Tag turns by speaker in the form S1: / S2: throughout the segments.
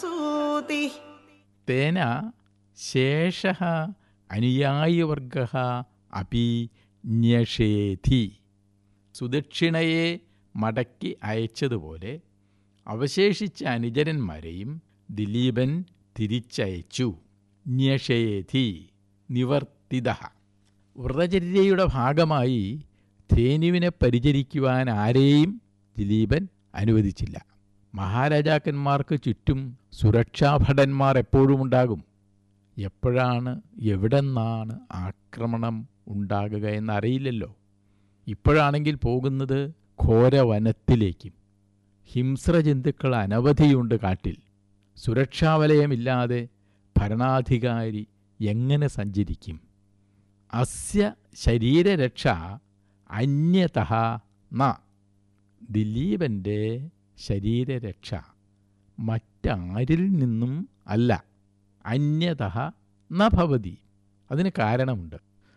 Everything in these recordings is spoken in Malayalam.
S1: सूति
S2: തേന ശേഷ അനുയായിവർഗ അപി ന്യഷേധി സുദക്ഷിണയെ മടക്കി അയച്ചതുപോലെ അവശേഷിച്ച അനുചരന്മാരെയും ദിലീപൻ തിരിച്ചയച്ചു ന്യഷേധി നിവർത്തിത വ്രതചര്യയുടെ ഭാഗമായി ധേനുവിനെ പരിചരിക്കുവാൻ ആരെയും ദിലീപൻ അനുവദിച്ചില്ല മഹാരാജാക്കന്മാർക്ക് ചുറ്റും സുരക്ഷാഭടന്മാർ എപ്പോഴും ഉണ്ടാകും എപ്പോഴാണ് എവിടെന്നാണ് ആക്രമണം ഉണ്ടാകുക എന്നറിയില്ലല്ലോ ഇപ്പോഴാണെങ്കിൽ പോകുന്നത് ഘോരവനത്തിലേക്കും ഹിംസ്രജന്തുക്കൾ അനവധിയുണ്ട് കാട്ടിൽ സുരക്ഷാവലയമില്ലാതെ ഭരണാധികാരി എങ്ങനെ സഞ്ചരിക്കും അസ്യ ശരീരരക്ഷ അന്യത ന ദിലീപൻ്റെ ശരീരരക്ഷ മറ്റാരിൽ നിന്നും അല്ല അന്യത ന ഭവതി അതിന് കാരണമുണ്ട്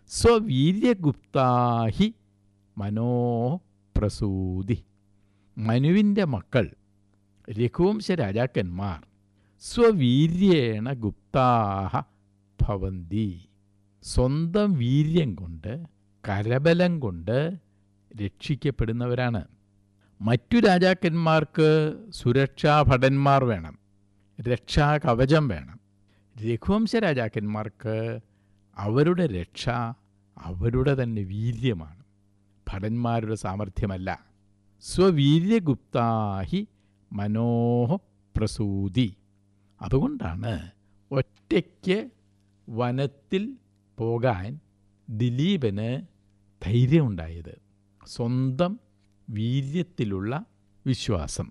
S2: സ്വവീര്യഗുപ്താഹി മനോ പ്രസൂതി മനുവിൻ്റെ മക്കൾ രഘുവംശ രാജാക്കന്മാർ സ്വവീര്യേണ ഗുപ്താഹ ഭവന്തി സ്വന്തം വീര്യം കൊണ്ട് കരബലം കൊണ്ട് രക്ഷിക്കപ്പെടുന്നവരാണ് മറ്റു രാജാക്കന്മാർക്ക് സുരക്ഷാഭടന്മാർ വേണം രക്ഷാകവചം വേണം രഘുവംശ രാജാക്കന്മാർക്ക് അവരുടെ രക്ഷ അവരുടെ തന്നെ വീര്യമാണ് ഭടന്മാരുടെ സാമർഥ്യമല്ല സ്വവീര്യഗുപ്താഹി മനോഹ പ്രസൂതി അതുകൊണ്ടാണ് ഒറ്റയ്ക്ക് വനത്തിൽ പോകാൻ ദിലീപന് ധൈര്യമുണ്ടായത് സ്വന്തം വീര്യത്തിലുള്ള വിശ്വാസം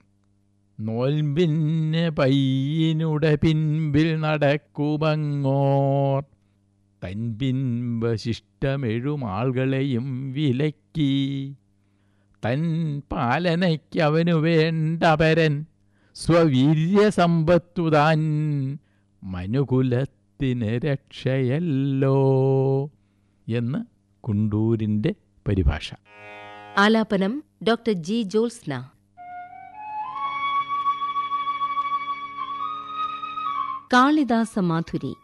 S2: നോൽമ്പിന് പയ്യനുടെ പിൻപിൽ നടക്കുമങ്ങോർ തൻ പിൻപശിഷ്ടമെഴുമാളുകളെയും വിലക്കി തൻ പാലനയ്ക്കവനു വേണ്ട പരൻ സ്വവീര്യസമ്പത്തുതാൻ മനുകുലത്തിന് രക്ഷയല്ലോ എന്ന് കുണ്ടൂരിൻ്റെ പരിഭാഷ
S3: ആലാപനം ഡോക്ടർ ജി ജോത്സ്ന കാളിദാസ മാധുരി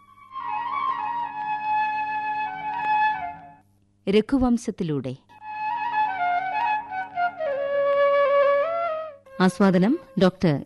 S3: രഘുവംശത്തിലൂടെ ആസ്വാദനം ഡോക്ടർ